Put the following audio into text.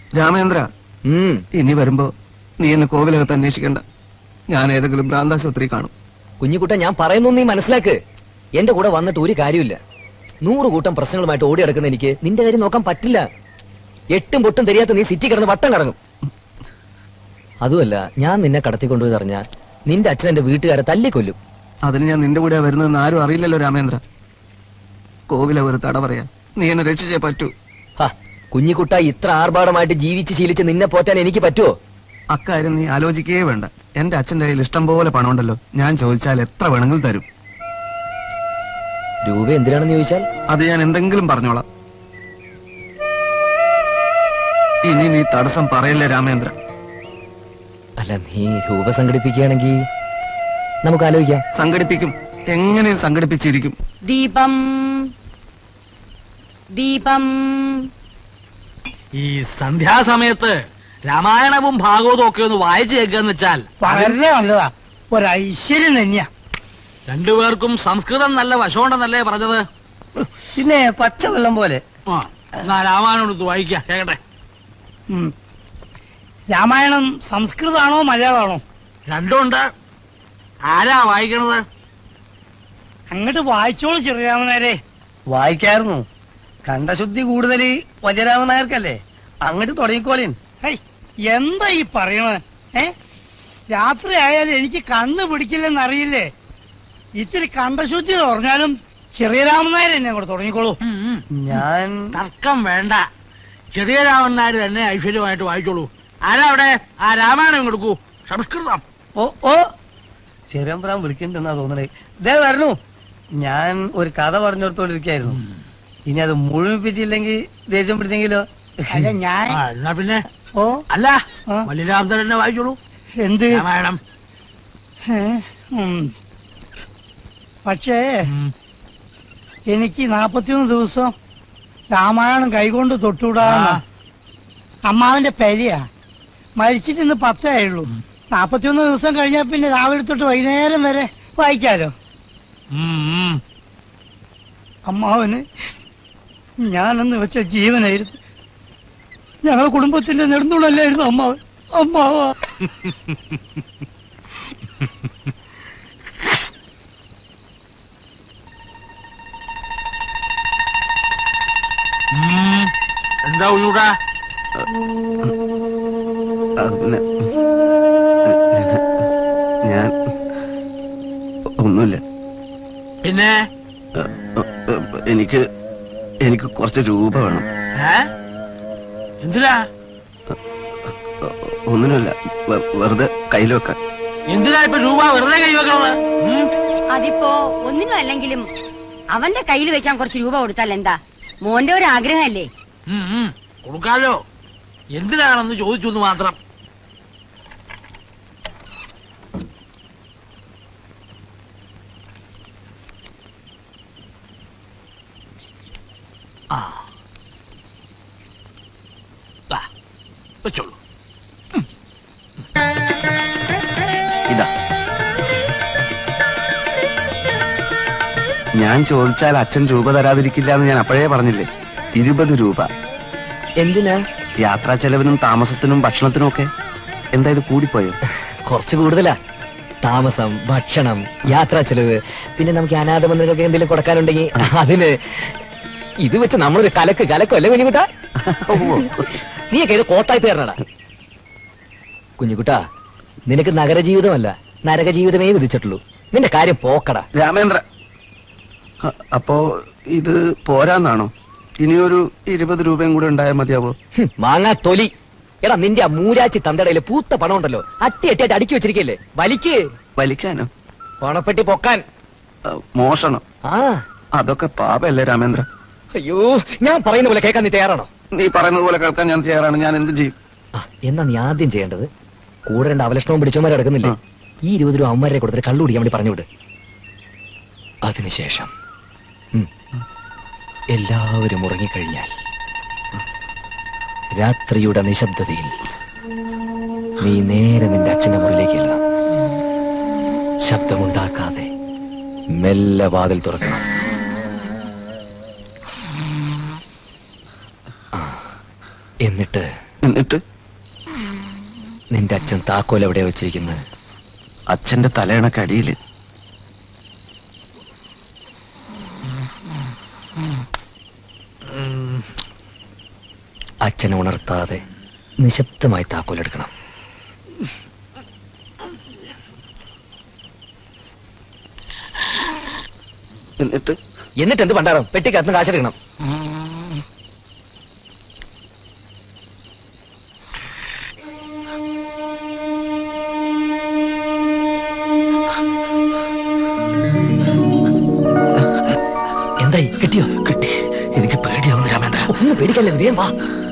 രാമേന്ദ്ര ഉം ഇനി വരുമ്പോ നീ എന്നെ കോവിലകത്ത് അന്വേഷിക്കണ്ട ഞാൻ ഏതെങ്കിലും ഭ്രാന്താശുപത്രി കാണും കുഞ്ഞിക്കുട്ട ഞാൻ പറയുന്നു നീ മനസ്സിലാക്ക് എന്റെ കൂടെ വന്നിട്ട് ഒരു കാര്യമില്ല നൂറ് കൂട്ടം പ്രശ്നങ്ങളുമായിട്ട് ഓടി നടക്കുന്ന എനിക്ക് നിന്റെ കാര്യം നോക്കാൻ പറ്റില്ല എട്ടും പൊട്ടും தெரிയാത്ത നീ സിറ്റി കിടന്ന് വട്ടം കറങ്ങും അതുമല്ല ഞാൻ നിന്നെ കടത്തിക്കൊണ്ടുപോയി അറിഞ്ഞാ നിന്റെ അച്ഛൻ എന്റെ വീട്ടുകാരെ തല്ലിക്കൊല്ലും അതിന് ഞാൻ നിന്റെ കൂടെ വരുന്നതെന്ന് ആരും അറിയില്ലല്ലോ രാമേന്ദ്ര കോവില ഒരു തട പറയാ നീ എന്നെ രക്ഷിച്ചേ പറ്റൂ ഹ, കുഞ്ഞിക്കുട്ട ഇത്ര ആർഭാടമായിട്ട് ജീവിച്ച് ശീലിച്ച് നിന്നെ പോറ്റാൻ എനിക്ക് പറ്റുമോ അക്കാര്യം നീ ആലോചിക്കേ വേണ്ട എന്റെ അച്ഛന്റെ കയ്യിൽ ഇഷ്ടം പോലെ പണമുണ്ടല്ലോ ഞാൻ ചോദിച്ചാൽ എത്ര വേണമെങ്കിലും തരും രൂപ എന്തിനാണെന്ന് ചോദിച്ചാൽ അത് ഞാൻ എന്തെങ്കിലും പറഞ്ഞോളാം ഇനി നീ തടസ്സം പറയല്ലേ രാമേന്ദ്ര അല്ല നീ രൂപ സംഘടിപ്പിക്കുകയാണെങ്കിൽ നമുക്ക് ആലോചിക്കാം സംഘടിപ്പിക്കും എങ്ങനെ സംഘടിപ്പിച്ചിരിക്കും ദീപം ദീപം ഈ സന്ധ്യാസമയത്ത് രാമായണവും ഭാഗവതവും ഒക്കെ ഒന്ന് വായിച്ചു കേൾക്കാന്ന് വെച്ചാൽ വളരെ നല്ലതാ ഒരു ഐശ്വര്യം തന്നെയാ രണ്ടുപേർക്കും സംസ്കൃതം നല്ല വശമുണ്ടെന്നല്ലേ പറഞ്ഞത് പിന്നെ പച്ചവെള്ളം പോലെ ആ എന്നാ രാമായണം എടുത്ത് വായിക്കാം കേക്കട്ടെ ഉം. രാമായണം സംസ്കൃതാണോ മലയാളമാണോ രണ്ടുണ്ട് ആരാ വായിക്കണത് അങ്ങോട്ട് വായിച്ചോളൂ ചെറിയാമനാരെ വായിക്കായിരുന്നു കണ്ടശുദ്ധി കൂടുതൽ വജരാമൻ നായർക്കല്ലേ അങ്ങോട്ട് തുടങ്ങിക്കോലേൻ ഹേയ് എന്താ ഈ പറയണത് ഏ രാത്രി ആയാലും എനിക്ക് കണ്ണ് പിടിക്കില്ലെന്ന് അറിയില്ലേ ഇത്തിരി കണ്ടശുദ്ധി പറഞ്ഞാലും ചെറിയ രാമനായർ എന്നെ അങ്ങോട്ട് തുടങ്ങിക്കോളൂ ഉം, ഉം. ഞാൻ തർക്കം വേണ്ട ചെറിയ രാമനാര് തന്നെ ഐശ്വര്യമായിട്ട് വായിച്ചോളൂ ആരാ അവിടെ ആ രാമായണം കൊടുക്കൂ സംസ്കൃതം ഓ ഓ ചെറിയമ്പ്രാൻ വിളിക്കണ്ടെന്നാ തോന്നണേ ദേ വരണു ഞാൻ ഒരു കഥ പറഞ്ഞോടത്തോണ്ടിരിക്കായിരുന്നു ഇനി അത് മുഴുമിപ്പിച്ചില്ലെങ്കിൽ ദേഷ്യം പിടിച്ചെങ്കിലോ അല്ല ഞാൻ ആ എന്നാ പിന്നെ ഓ അല്ല ആ. മല്ലിരാമൻ തന്നെ വായിച്ചോളൂ എന്ത് രാമായണം ഏ? ഉം. പക്ഷേ ഉം. എനിക്ക് നാപ്പത്തിയൊന്ന് ദിവസം രാമായണം കൈകൊണ്ട് തൊട്ടുവിടാന്ന് ആ. അമ്മാവന്റെ പെരിയാ മരിച്ചിട്ട് ഇന്ന് പത്തേ ആയുള്ളൂ നാപ്പത്തിയൊന്ന് ദിവസം കഴിഞ്ഞാൽ പിന്നെ രാവിലെ തൊട്ട് വൈകുന്നേരം വരെ വായിക്കാലോ ഉം, ഉം. അമ്മാവന് ഞാനെന്ന് വെച്ച ജീവനായിരുന്നു ഞങ്ങളുടെ കുടുംബത്തിന്റെ നെടുന്നുള്ളല്ലായിരുന്നു അമ്മാവൻ അമ്മാവ ഉം. എന്താ ഉള്ളൂടാ അത് പിന്നെ ഞാൻ ഒന്നുമില്ല പിന്നെ എനിക്ക് എനിക്ക് കുറച്ച് രൂപ വേണം ഏ എന്തിനാ ഒന്നിനുമില്ല വെ- വെറുതെ കയ്യിൽ വെക്കാൻ എന്തിനാ ഇപ്പൊ രൂപ വെറുതെ കൈവെക്കണത് ഉം? അതിപ്പോ ഒന്നിനും അല്ലെങ്കിലും അവന്റെ കയ്യിൽ വെക്കാൻ കുറച്ച് രൂപ കൊടുത്താൽ എന്താ മോന്റെ ഒരു ആഗ്രഹമല്ലേ ഉം, ഉം. കൊടുക്കാലോ എന്തിനാണെന്ന് ചോദിച്ചു എന്ന് മാത്രം ആ ദാ, വെച്ചോളൂ ഇതാ ഞാൻ ചോദിച്ചാൽ അച്ഛൻ രൂപ തരാതിരിക്കില്ല എന്ന് ഞാൻ അപ്പോഴേ പറഞ്ഞില്ലേ ഇരുപത് രൂപ എന്തിനാ യാത്രാ ചെലവിനും താമസത്തിനും ഭക്ഷണത്തിനും ഒക്കെ എന്താ ഇത് കൂടിപ്പോയോ കുറച്ച് കൂടുതലാ താമസം ഭക്ഷണം യാത്രാ ചെലവ് പിന്നെ നമുക്ക് അനാഥ മന്ദിരങ്ങൾക്ക് എന്തെങ്കിലും കൊടുക്കാനുണ്ടെങ്കിൽ അതിന് ഇത് വെച്ച് നമ്മളൊരു കലക്ക് കലക്കോ അല്ലേ കുഞ്ഞുകുട്ട നീയൊക്കെ ഇത് കോത്തായി തീർന്നടാ കുഞ്ഞുകുട്ട നിനക്ക് നഗരജീവിതമല്ല നരക ജീവിതമേ വിധിച്ചിട്ടുള്ളൂ നിന്റെ കാര്യം പോക്കടാ രാമേന്ദ്ര അ- അപ്പോ ഇത് പോരാന്നാണോ ഇനിയൊരു ഇരുപത് രൂപയും കൂടെ ഉണ്ടായാൽ മതിയാവോ ഹും, മാങ്ങാ തൊലി എടാ നിന്റെ ആ മൂരാച്ചി തന്തടയില് പൂത്ത പണം ഉണ്ടല്ലോ അട്ടി അട്ടിയായിട്ട് അടുക്കി വെച്ചിരിക്കല്ലേ വലിക്ക് വലിക്കാനോ പണപ്പെട്ടി പൊക്കാൻ അ, മോഷണം ആ അതൊക്കെ പാപല്ലേ രാമേന്ദ്ര അയ്യോ ഞാൻ പറയുന്ന പോലെ കേൾക്കാൻ നീ തയ്യാറാണോ നീ പറയുന്നത് പോലെ കേൾക്കാൻ ഞാൻ തയ്യാറാണ് ഞാൻ എന്ത് ചെയ്യും ആ എന്നാ നീ ആദ്യം ചെയ്യേണ്ടത് കൂടെ രണ്ട് അവലക്ഷണവും പിടിച്ചവന്മാരെ കിടക്കുന്നില്ലേ ആ. ഈ ഇരുപത് രൂപ അമ്മമാരെ കൊടുത്തിട്ട് കള്ളു കുടിക്കാൻ വേണ്ടി പറഞ്ഞു വിട് അതിനുശേഷം ഉം, എല്ലാവരും ഉറങ്ങിക്കഴിഞ്ഞാൽ രാത്രിയുടെ നിശബ്ദതയിൽ നീ നേരെ നിന്റെ അച്ഛന്റെ മുറിയിലേക്ക് എല്ലാം ശബ്ദമുണ്ടാക്കാതെ മെല്ലെ വാതിൽ തുറക്കണം ആ, എന്നിട്ട് എന്നിട്ട് നിന്റെ അച്ഛൻ താക്കോൽ എവിടെയാ വെച്ചിരിക്കുന്നത് അച്ഛന്റെ തലയണക്കടിയില് അച്ഛനെ ഉണർത്താതെ നിശബ്ദമായി താക്കോൽ എടുക്കണം എന്നിട്ട് എന്നിട്ട് എന്ത് പണ്ടാറം പെട്ടിക്കകത്ത് കാശെടുക്കണം എന്തായി കിട്ടിയോ കിട്ടി എനിക്ക് പേടിയാവുന്നു രാമേന്ദ്ര ഒന്ന് പേടിക്കല്ലേ വേഗം വാ